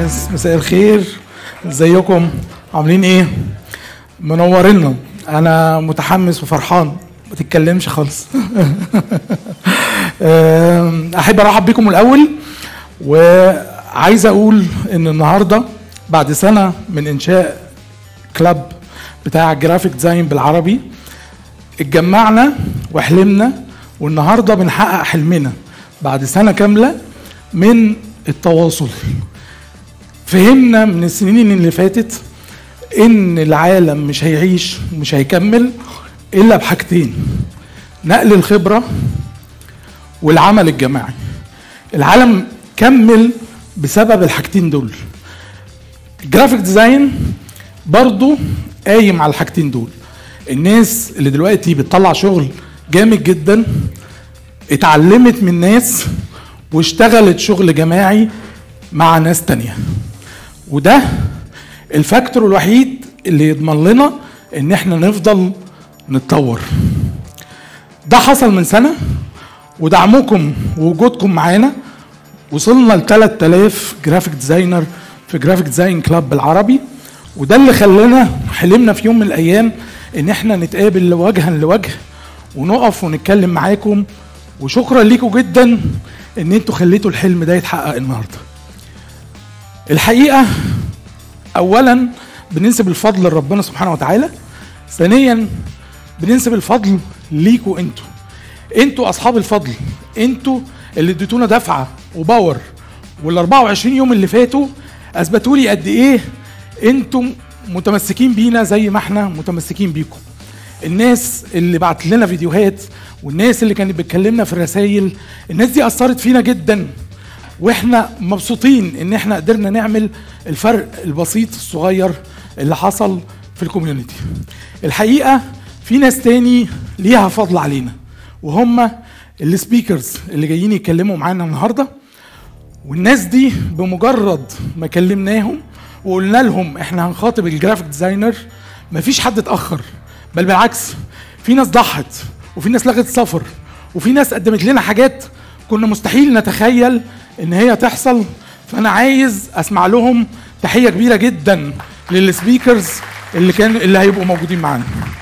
ناس مساء الخير ازيكم عاملين ايه منورينا انا متحمس وفرحان ما تتكلمش خالص احب ارحب بكم الاول وعايز اقول ان النهارده بعد سنه من انشاء كلاب بتاع جرافيك ديزاين بالعربي اتجمعنا وحلمنا والنهارده بنحقق حلمنا بعد سنه كامله من التواصل فهمنا من السنين اللي فاتت ان العالم مش هيعيش ومش هيكمل الا بحاجتين نقل الخبره والعمل الجماعي العالم كمل بسبب الحاجتين دول الجرافيك ديزاين برضو قايم على الحاجتين دول الناس اللي دلوقتي بتطلع شغل جامد جدا اتعلمت من ناس واشتغلت شغل جماعي مع ناس تانية وده الفاكتور الوحيد اللي يضمن لنا ان احنا نفضل نتطور ده حصل من سنة ودعمكم ووجودكم معانا وصلنا ل 3000 جرافيك ديزاينر في جرافيك ديزاين كلاب بالعربي وده اللي خلانا حلمنا في يوم من الايام ان احنا نتقابل وجها لوجه ونقف ونتكلم معاكم وشكرا ليكم جدا ان انتوا خليتوا الحلم ده يتحقق النهارده الحقيقه اولا بننسب الفضل لربنا سبحانه وتعالى ثانيا بننسب الفضل ليكوا انتوا انتوا اصحاب الفضل انتوا اللي اديتونا دفعه وباور وال 24 يوم اللي فاتوا اثبتوا لي قد ايه انتم متمسكين بينا زي ما احنا متمسكين بيكم الناس اللي بعت لنا فيديوهات والناس اللي كانت بتكلمنا في الرسائل الناس دي اثرت فينا جدا واحنا مبسوطين ان احنا قدرنا نعمل الفرق البسيط الصغير اللي حصل في الكوميونتي الحقيقه في ناس تاني ليها فضل علينا وهم السبيكرز اللي جايين يتكلموا معانا النهارده والناس دي بمجرد ما كلمناهم وقلنا لهم احنا هنخاطب الجرافيك ديزاينر مفيش حد اتاخر بل بالعكس في ناس ضحت وفي ناس لغت سفر وفي ناس قدمت لنا حاجات كنا مستحيل نتخيل ان هي تحصل فانا عايز اسمع لهم تحيه كبيره جدا للسبيكرز اللي كان اللي هيبقوا موجودين معانا